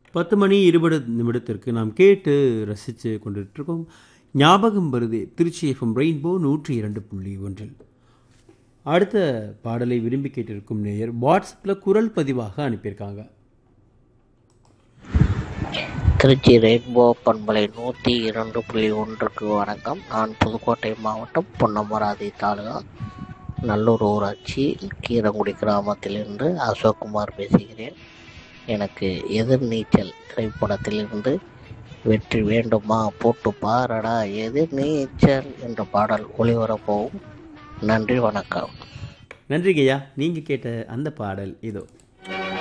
பத்து மணி இருபது நிமிடத்திற்கு நாம் கேட்டு ரசித்து கொண்டிருக்கோம் ஞாபகம் வருது திருச்சி எஃப்எம் ரெயின்போ நூற்றி இரண்டு புள்ளி ஒன்றில் அடுத்த பாடலை விரும்பி கேட்டிருக்கும் நேயர் வாட்ஸ்அப்பில் குரல் பதிவாக அனுப்பியிருக்காங்க திருச்சி ரெயின்போ பண்பலை நூற்றி இரண்டு புள்ளி ஒன்றுக்கு வணக்கம் நான் புதுக்கோட்டை மாவட்டம் பொன்னமராதி தாலுகா நல்லூர் ஊராட்சி கீரங்குடி கிராமத்திலிருந்து அசோக்குமார் பேசுகிறேன் எனக்கு எதிர்நீச்சல் திரைப்படத்திலிருந்து வெற்றி வேண்டுமா போட்டு பாரடா எதிர்நீச்சல் என்ற பாடல் ஒளிபரப்பவும் நன்றி வணக்கம் நன்றி ஐயா நீங்கள் கேட்ட அந்த பாடல் இதோ